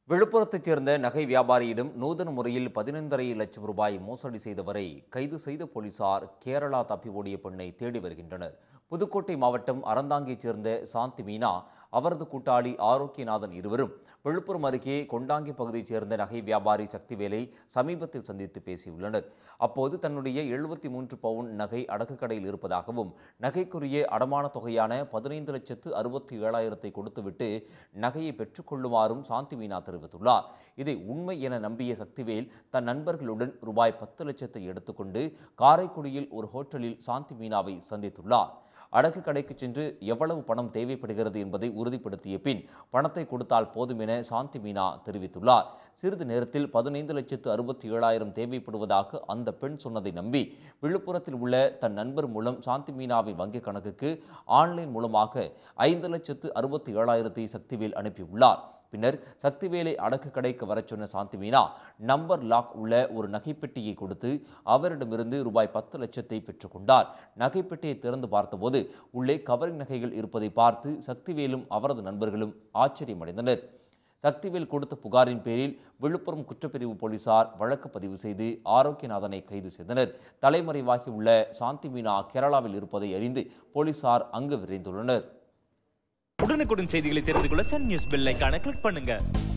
விழுப்புரத்தைச் சேர்ந்த நகை வியாபாரியிடம் நூதன முறையில் பதினைந்தரை லட்சம் ரூபாய் மோசடி செய்தவரை கைது செய்த போலீசார் கேரளா தப்பி ஓடிய பெண்ணை தேடி வருகின்றனர் புதுக்கோட்டை மாவட்டம் அறந்தாங்கியைச் சேர்ந்த சாந்தி மீனா அவரது கூட்டாளி ஆரோக்கியநாதன் இருவரும் விழுப்புரம் அருகே கொண்டாங்கி பகுதியைச் சேர்ந்த நகை வியாபாரி சக்திவேலை சமீபத்தில் சந்தித்து பேசியுள்ளனர் அப்போது தன்னுடைய எழுபத்தி மூன்று பவுன் நகை அடக்குக்கடையில் இருப்பதாகவும் நகைக்குரிய அடமான தொகையான பதினைந்து லட்சத்து அறுபத்தி ஏழாயிரத்தை கொடுத்துவிட்டு நகையை பெற்றுக்கொள்ளுமாறும் சாந்தி மீனா தெரிவித்துள்ளார் இதை உண்மை என நம்பிய சக்திவேல் தன் நண்பர்களுடன் ரூபாய் பத்து லட்சத்தை எடுத்துக்கொண்டு காரைக்குடியில் ஒரு ஹோட்டலில் சாந்தி மீனாவை சந்தித்துள்ளார் அடக்கு கடைக்கு சென்று எவ்வளவு பணம் தேவைப்படுகிறது என்பதை உறுதிப்படுத்திய பின் பணத்தை கொடுத்தால் போதும் என சாந்தி மீனா தெரிவித்துள்ளார் சிறிது நேரத்தில் பதினைந்து லட்சத்து அறுபத்தி ஏழாயிரம் தேவைப்படுவதாக அந்த பெண் சொன்னதை நம்பி விழுப்புரத்தில் உள்ள தன் நண்பர் மூலம் சாந்தி மீனாவின் வங்கிக் கணக்குக்கு ஆன்லைன் மூலமாக ஐந்து லட்சத்து அறுபத்தி ஏழாயிரத்தை சக்திவேல் அனுப்பியுள்ளார் பின்னர் சக்திவேலை அடக்கு கடைக்கு வரச் சொன்ன சாந்தி மீனா நம்பர் லாக் உள்ள ஒரு நகைப்பெட்டியை கொடுத்து அவரிடமிருந்து ரூபாய் பத்து லட்சத்தை பெற்றுக்கொண்டார் நகைப்பெட்டியை திறந்து பார்த்தபோது உள்ளே கவரிங் நகைகள் இருப்பதை பார்த்து சக்திவேலும் அவரது நண்பர்களும் ஆச்சரியமடைந்தனர் சக்திவேல் கொடுத்த புகாரின் பேரில் விழுப்புரம் குற்றப்பிரிவு போலீசார் வழக்கு பதிவு செய்து ஆரோக்கியநாதனை கைது செய்தனர் தலைமறைவாகி உள்ள சாந்தி மீனா கேரளாவில் இருப்பதை அறிந்து போலீசார் அங்கு விரைந்துள்ளனர் உடனுக்குடன் செய்திகளை தெரிந்து கொள்ள சன் நியூஸ் பெல் ஐகானை கிளிக் பண்ணுங்க